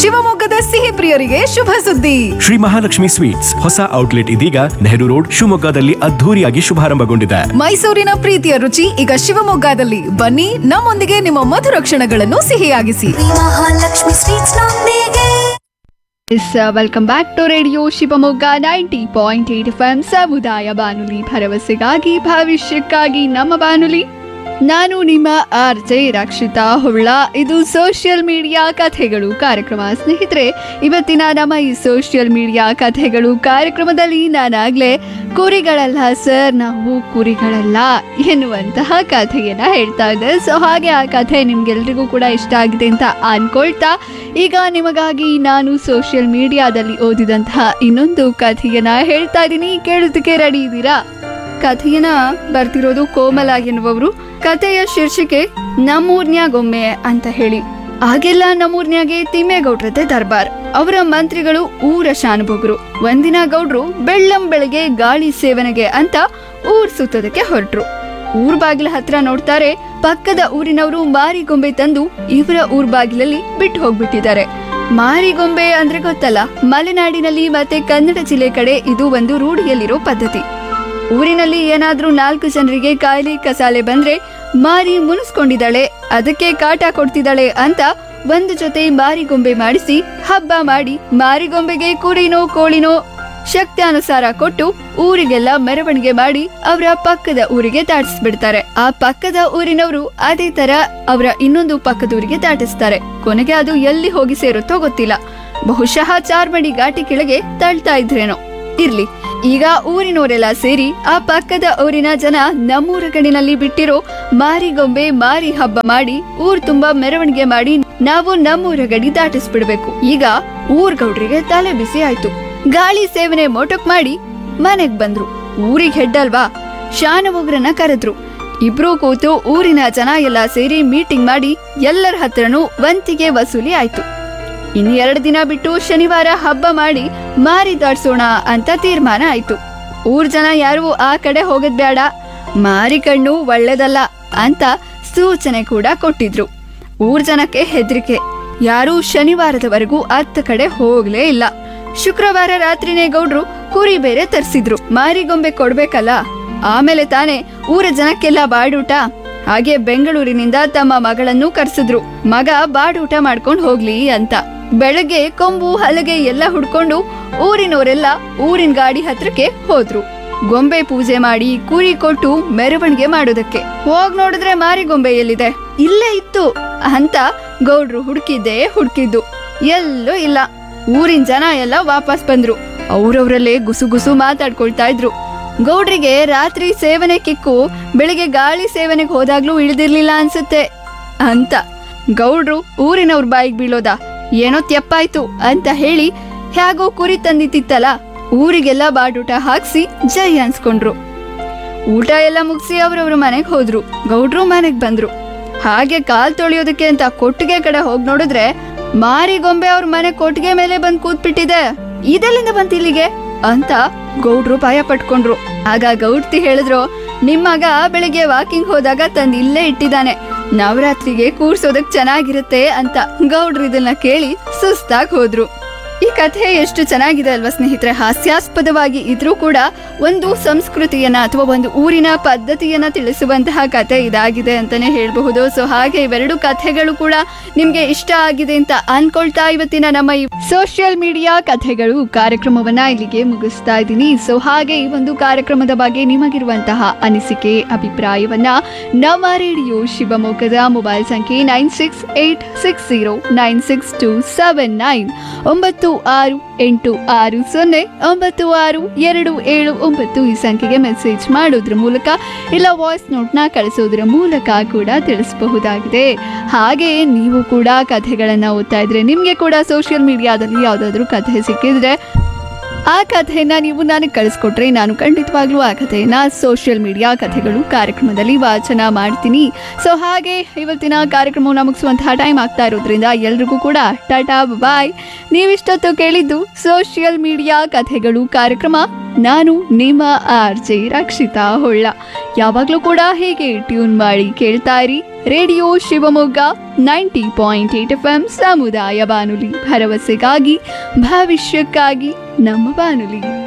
ಶಿವಮೊಗ್ಗದ ಸಿಹಿ ಪ್ರಿಯರಿಗೆ ಶುಭ ಸುದ್ದಿ ಶ್ರೀ ಮಹಾಲಕ್ಷ್ಮಿ ಸ್ವೀಟ್ಸ್ ಹೊಸ ಔಟ್ಲೆಟ್ ಇದೀಗ ನೆಹರು ರೋಡ್ ಶಿವಮೊಗ್ಗದಲ್ಲಿ ಅದ್ಧೂರಿಯಾಗಿ ಶುಭಾರಂಭಗೊಂಡಿದೆ ಮೈಸೂರಿನ ಮೈಸೂರಿನ ಪ್ರೀತಿಯ ರುಚಿ ಈಗ ಶಿವಮೊಗ್ಗದಲ್ಲಿ ಬನ್ನಿ ನಮ್ಮೊಂದಿಗೆ ನಿಮ್ಮ ಮಧುರ ಕ್ಷಣಗಳನ್ನು ಸಿಹಿಯಾಗಿಸಿ ಮಹಾಲಕ್ಷ್ಮಿ ಸ್ವೀಟ್ಸ್ ನೊಂದಿಗೆ yes welcome back to radio Shivamogga ninety point eight F M ಸಮುದಾಯ ಬಾನುಲಿ ಭರವಸೆಗಾಗಿ ಭವಿಷ್ಯಕ್ಕಾಗಿ ನಮ್ಮ ಬಾನುಲಿ ನಾನು ನಿಮ್ಮ ಆರ್ ಜೆ ರಕ್ಷಿತಾ ಹೊಳ್ಳ ಇದು ಸೋಷಿಯಲ್ ಮೀಡಿಯಾ ಕಥೆಗಳು ಕಾರ್ಯಕ್ರಮ ಸ್ನೇಹಿತರೆ ಇವತ್ತಿನ ನಮ್ಮ ಈ ಸೋಷಿಯಲ್ ಮೀಡಿಯಾ ಕಥೆಗಳು ಕಾರ್ಯಕ್ರಮದಲ್ಲಿ ನಾನಾಗ್ಲೇ ಕುರಿಗಳಲ್ಲ ಸರ್ ನಾವು ಕುರಿಗಳಲ್ಲ ಎನ್ನುವಂತಹ ಕಥೆಯನ್ನ ಹೇಳ್ತಾ ಇದ್ದೆ ಸೊ ಹಾಗೆ ಆ ಕಥೆ ನಿಮ್ಗೆಲ್ರಿಗೂ ಕೂಡ ಇಷ್ಟ ಆಗಿದೆ ಅಂತ ಅನ್ಕೊಳ್ತಾ ಈಗ ನಿಮಗಾಗಿ ನಾನು ಸೋಷಿಯಲ್ ಮೀಡಿಯಾದಲ್ಲಿ ಓದಿದಂತಹ ಇನ್ನೊಂದು ಕಥೆಯನ್ನ ಹೇಳ್ತಾ ಇದ್ದೀನಿ ಕೇಳೋದಕ್ಕೆ ರೆಡಿ ಇದ್ದೀರಾ ಕಥೆಯನ್ನ ಬರ್ತಿರೋದು ಕೋಮಲ ಎನ್ನುವವರು ಕಥೆಯ ಶೀರ್ಷಿಕೆ ನಮ್ಮೂರ್ನ್ಯಾಗೊಮ್ಮೆ ಅಂತ ಹೇಳಿ ಆಗೆಲ್ಲ ನಮ್ಮೂರ್ನ್ಯಾಗೆ ತಿಮ್ಮೇಗೌಡ್ರತೆ ದರ್ಬಾರ್ ಅವರ ಮಂತ್ರಿಗಳು ಊರ ಶಾನುಭೋಗರು ಒಂದಿನ ಗೌಡ್ರು ಬೆಳ್ಳಂ ಬೆಳಗ್ಗೆ ಗಾಳಿ ಸೇವನೆಗೆ ಅಂತ ಊರ್ ಸುತ್ತೋದಕ್ಕೆ ಹೊರಟ್ರು ಊರ್ ಬಾಗಿಲ ಹತ್ರ ನೋಡ್ತಾರೆ ಪಕ್ಕದ ಊರಿನವರು ಮಾರಿಗೊಂಬೆ ತಂದು ಇವರ ಊರ್ ಬಾಗಿಲಲ್ಲಿ ಬಿಟ್ಟು ಹೋಗ್ಬಿಟ್ಟಿದ್ದಾರೆ ಮಾರಿಗೊಂಬೆ ಅಂದ್ರೆ ಗೊತ್ತಲ್ಲ ಮಲೆನಾಡಿನಲ್ಲಿ ಮತ್ತೆ ಕನ್ನಡ ಜಿಲ್ಲೆ ಕಡೆ ಇದು ಒಂದು ರೂಢಿಯಲ್ಲಿರೋ ಪದ್ಧತಿ ಊರಿನಲ್ಲಿ ಏನಾದ್ರೂ ನಾಲ್ಕು ಜನರಿಗೆ ಕಾಯಿಲೆ ಕಸಾಲೆ ಬಂದ್ರೆ ಮಾರಿ ಮುನಿಸ್ಕೊಂಡಿದ್ದಾಳೆ ಅದಕ್ಕೆ ಕಾಟ ಕೊಡ್ತಿದ್ದಾಳೆ ಅಂತ ಒಂದು ಜೊತೆ ಮಾರಿಗೊಂಬೆ ಮಾಡಿಸಿ ಹಬ್ಬ ಮಾಡಿ ಮಾರಿಗೊಂಬೆಗೆ ಕುರಿನೋ ಕೋಳಿನೋ ಶಕ್ತ್ಯಾನುಸಾರ ಕೊಟ್ಟು ಊರಿಗೆಲ್ಲ ಮೆರವಣಿಗೆ ಮಾಡಿ ಅವರ ಪಕ್ಕದ ಊರಿಗೆ ದಾಟಿಸ್ಬಿಡ್ತಾರೆ ಆ ಪಕ್ಕದ ಊರಿನವರು ಅದೇ ತರ ಅವರ ಇನ್ನೊಂದು ಪಕ್ಕದ ಊರಿಗೆ ದಾಟಿಸ್ತಾರೆ ಕೊನೆಗೆ ಅದು ಎಲ್ಲಿ ಹೋಗಿ ಸೇರುತ್ತೋ ಗೊತ್ತಿಲ್ಲ ಬಹುಶಃ ಚಾರ್ಮಡಿ ಘಾಟಿ ಕೆಳಗೆ ತಳ್ತಾ ಇದ್ರೇನೋ ಇರ್ಲಿ ಈಗ ಊರಿನವರೆಲ್ಲ ಸೇರಿ ಆ ಪಕ್ಕದ ಊರಿನ ಜನ ನಮ್ಮೂರ ಗಡಿನಲ್ಲಿ ಬಿಟ್ಟಿರೋ ಮಾರಿಗೊಂಬೆ ಮಾರಿ ಹಬ್ಬ ಮಾಡಿ ಊರ್ ತುಂಬಾ ಮೆರವಣಿಗೆ ಮಾಡಿ ನಾವು ನಮ್ಮೂರ ಗಡಿ ದಾಟಿಸ್ಬಿಡ್ಬೇಕು ಈಗ ಊರ್ ಗೌಡ್ರಿಗೆ ತಲೆ ಬಿಸಿ ಆಯ್ತು ಗಾಳಿ ಸೇವನೆ ಮೋಟಕ್ ಮಾಡಿ ಮನೆಗ್ ಬಂದ್ರು ಊರಿಗ್ ಹೆಡ್ಡಲ್ವಾ ಶಾನವೊಗ್ರನ್ನ ಕರೆದ್ರು ಇಬ್ರು ಕೂತು ಊರಿನ ಜನ ಎಲ್ಲ ಸೇರಿ ಮೀಟಿಂಗ್ ಮಾಡಿ ಎಲ್ಲರ ಹತ್ರನೂ ವಂತಿಗೆ ವಸೂಲಿ ಆಯ್ತು ಇನ್ನು ಎರಡು ದಿನ ಬಿಟ್ಟು ಶನಿವಾರ ಹಬ್ಬ ಮಾಡಿ ಮಾರಿ ದಾಡ್ಸೋಣ ಅಂತ ತೀರ್ಮಾನ ಆಯ್ತು ಊರ್ ಜನ ಯಾರು ಆ ಕಡೆ ಹೋಗೋದ್ ಬೇಡ ಮಾರಿ ಕಣ್ಣು ಒಳ್ಳೇದಲ್ಲ ಅಂತ ಸೂಚನೆ ಕೂಡ ಕೊಟ್ಟಿದ್ರು ಊರ್ ಜನಕ್ಕೆ ಹೆದರಿಕೆ ಯಾರೂ ಶನಿವಾರದವರೆಗೂ ಅತ್ತ ಕಡೆ ಹೋಗ್ಲೇ ಇಲ್ಲ ಶುಕ್ರವಾರ ರಾತ್ರಿನೇ ಗೌಡ್ರು ಕುರಿ ಬೇರೆ ತರಿಸಿದ್ರು ಮಾರಿಗೊಂಬೆ ಕೊಡ್ಬೇಕಲ್ಲ ಆಮೇಲೆ ತಾನೇ ಊರ ಜನಕ್ಕೆಲ್ಲ ಬಾಡೂಟ ಹಾಗೆ ಬೆಂಗಳೂರಿನಿಂದ ತಮ್ಮ ಮಗಳನ್ನು ಕರ್ಸಿದ್ರು ಮಗ ಬಾಡೂಟ ಮಾಡ್ಕೊಂಡ್ ಹೋಗ್ಲಿ ಅಂತ ಬೆಳಗ್ಗೆ ಕೊಂಬು ಹಲಗೆ ಎಲ್ಲ ಹುಡ್ಕೊಂಡು ಊರಿನವರೆಲ್ಲ ಊರಿನ ಗಾಡಿ ಹತ್ರಕ್ಕೆ ಹೋದ್ರು ಗೊಂಬೆ ಪೂಜೆ ಮಾಡಿ ಕುರಿ ಕೊಟ್ಟು ಮೆರವಣಿಗೆ ಮಾಡೋದಕ್ಕೆ ಹೋಗ್ ನೋಡಿದ್ರೆ ಮಾರಿಗೊಂಬೆ ಎಲ್ಲಿದೆ ಇಲ್ಲೇ ಇತ್ತು ಅಂತ ಗೌಡ್ರು ಹುಡುಕಿದ್ದೇ ಹುಡುಕಿದ್ದು ಎಲ್ಲೂ ಇಲ್ಲ ಊರಿನ ಜನ ಎಲ್ಲ ವಾಪಸ್ ಬಂದ್ರು ಅವ್ರವ್ರಲ್ಲೇ ಗುಸು ಗುಸು ಮಾತಾಡ್ಕೊಳ್ತಾ ಇದ್ರು ಗೌಡ್ರಿಗೆ ರಾತ್ರಿ ಸೇವನೆ ಕಿಕ್ಕು ಬೆಳಿಗ್ಗೆ ಗಾಳಿ ಸೇವನೆಗೆ ಹೋದಾಗ್ಲೂ ಇಳ್ದಿರ್ಲಿಲ್ಲ ಅನ್ಸುತ್ತೆ ಅಂತ ಗೌಡ್ರು ಊರಿನವ್ರ ಬಾಯಿಗೆ ಬೀಳೋದ ಏನೋ ತ್ಯಪ್ಪಾಯ್ತು ಅಂತ ಹೇಳಿ ಹೇಗೋ ಕುರಿ ತಂದಿತ್ತಿತ್ತಲ್ಲ ಊರಿಗೆಲ್ಲ ಬಾಡೂಟ ಹಾಕ್ಸಿ ಜೈ ಅನ್ಸ್ಕೊಂಡ್ರು ಊಟ ಎಲ್ಲ ಮುಗಿಸಿ ಅವ್ರವ್ರ ಮನೆಗೆ ಹೋದ್ರು ಗೌಡ್ರು ಮನೆಗ್ ಬಂದ್ರು ಹಾಗೆ ಕಾಲ್ ತೊಳೆಯೋದಕ್ಕೆ ಅಂತ ಕೊಟ್ಟಿಗೆ ಕಡೆ ಹೋಗ್ ನೋಡಿದ್ರೆ ಮಾರಿಗೊಂಬೆ ಅವ್ರ ಮನೆ ಕೊಟ್ಟಿಗೆ ಮೇಲೆ ಬಂದ್ ಕೂತ್ಬಿಟ್ಟಿದೆ ಇದೆಲ್ಲಿಂದ ಬಂತ ಇಲ್ಲಿಗೆ ಅಂತ ಗೌಡ್ರು ಭಯ ಪಟ್ಕೊಂಡ್ರು ಆಗ ಗೌಡ್ತಿ ಹೇಳಿದ್ರು ನಿಮ್ ಮಗ ಬೆಳಿಗ್ಗೆ ವಾಕಿಂಗ್ ಹೋದಾಗ ತಂದ್ ಇಲ್ಲೇ ಇಟ್ಟಿದ್ದಾನೆ ನವರಾತ್ರಿಗೆ ಕೂರ್ಸೋದಕ್ ಚೆನ್ನಾಗಿರುತ್ತೆ ಅಂತ ಗೌಡ್ರು ಇದನ್ನ ಕೇಳಿ ಸುಸ್ತಾಗ್ ಹೋದ್ರು ಈ ಕಥೆ ಎಷ್ಟು ಚೆನ್ನಾಗಿದೆ ಅಲ್ವಾ ಸ್ನೇಹಿತರೆ ಹಾಸ್ಯಾಸ್ಪದವಾಗಿ ಇದ್ರೂ ಕೂಡ ಒಂದು ಸಂಸ್ಕೃತಿಯನ್ನ ಅಥವಾ ಒಂದು ಊರಿನ ಪದ್ಧತಿಯನ್ನ ತಿಳಿಸುವಂತಹ ಕಥೆ ಇದಾಗಿದೆ ಅಂತಾನೆ ಹೇಳಬಹುದು ಸೊ ಹಾಗೆ ಇವೆರಡು ಕಥೆಗಳು ಕೂಡ ನಿಮ್ಗೆ ಇಷ್ಟ ಆಗಿದೆ ಅಂತ ಅನ್ಕೊಳ್ತಾ ಇವತ್ತಿನ ನಮ್ಮ ಈ ಸೋಷಿಯಲ್ ಮೀಡಿಯಾ ಕಥೆಗಳು ಕಾರ್ಯಕ್ರಮವನ್ನ ಇಲ್ಲಿಗೆ ಮುಗಿಸ್ತಾ ಇದ್ದೀನಿ ಸೊ ಹಾಗೆ ಈ ಒಂದು ಕಾರ್ಯಕ್ರಮದ ಬಗ್ಗೆ ನಿಮಗಿರುವಂತಹ ಅನಿಸಿಕೆ ಅಭಿಪ್ರಾಯವನ್ನ ನಮ್ಮ ರೇಡಿಯೋ ಶಿವಮೊಗ್ಗದ ಮೊಬೈಲ್ ಸಂಖ್ಯೆ nine six eight six zero nine six two seven nine ಒಂಬತ್ತು ಆರು ಎಂಟು ಆರು ಸೊನ್ನೆ ಒಂಬತ್ತು ಆರು ಎರಡು ಏಳು ಒಂಬತ್ತು ಈ ಸಂಖ್ಯೆಗೆ ಮೆಸೇಜ್ ಮಾಡೋದ್ರ ಮೂಲಕ ಇಲ್ಲ ವಾಯ್ಸ್ ನೋಟ್ನ ಕಳಿಸೋದ್ರ ಮೂಲಕ ಕೂಡ ತಿಳಿಸಬಹುದಾಗಿದೆ ಹಾಗೆ ನೀವು ಕೂಡ ಕಥೆಗಳನ್ನು ಓದ್ತಾ ಇದ್ರೆ ನಿಮಗೆ ಕೂಡ ಸೋಷಿಯಲ್ ಮೀಡಿಯಾದಲ್ಲಿ ಯಾವುದಾದ್ರೂ ಕಥೆ ಸಿಕ್ಕಿದ್ರೆ ಆ ಕಥೆಯನ್ನ ನೀವು ನನಗೆ ಕಳಿಸ್ಕೊಟ್ರೆ ನಾನು ಖಂಡಿತವಾಗ್ಲೂ ಆ ಕಥೆಯನ್ನ ಸೋಷಿಯಲ್ ಮೀಡಿಯಾ ಕಥೆಗಳು ಕಾರ್ಯಕ್ರಮದಲ್ಲಿ ವಾಚನ ಮಾಡ್ತೀನಿ ಸೊ ಹಾಗೆ ಇವತ್ತಿನ ಕಾರ್ಯಕ್ರಮವನ್ನು ಮುಗಿಸುವಂತಹ ಟೈಮ್ ಆಗ್ತಾ ಇರೋದ್ರಿಂದ ಎಲ್ರಿಗೂ ಕೂಡ ಟಾಟಾ ಬಾಯ್ ನೀವಿಷ್ಟೊತ್ತು ಕೇಳಿದ್ದು ಸೋಷಿಯಲ್ ಮೀಡಿಯಾ ಕಥೆಗಳು ಕಾರ್ಯಕ್ರಮ ನಾನು ನಿಮ್ಮ ಆರ್ ಜೆ ರಕ್ಷಿತಾ ಹೊಳ್ಳ ಯಾವಾಗಲೂ ಕೂಡ ಹೀಗೆ ಟ್ಯೂನ್ ಮಾಡಿ ಕೇಳ್ತಾ ಇರಿ radio Shivamogga ninety point eight F M ಸಮುದಾಯ ಬಾನುಲಿ ಭರವಸೆಗಾಗಿ ಭವಿಷ್ಯಕ್ಕಾಗಿ ನಮ್ಮ ಬಾನುಲಿ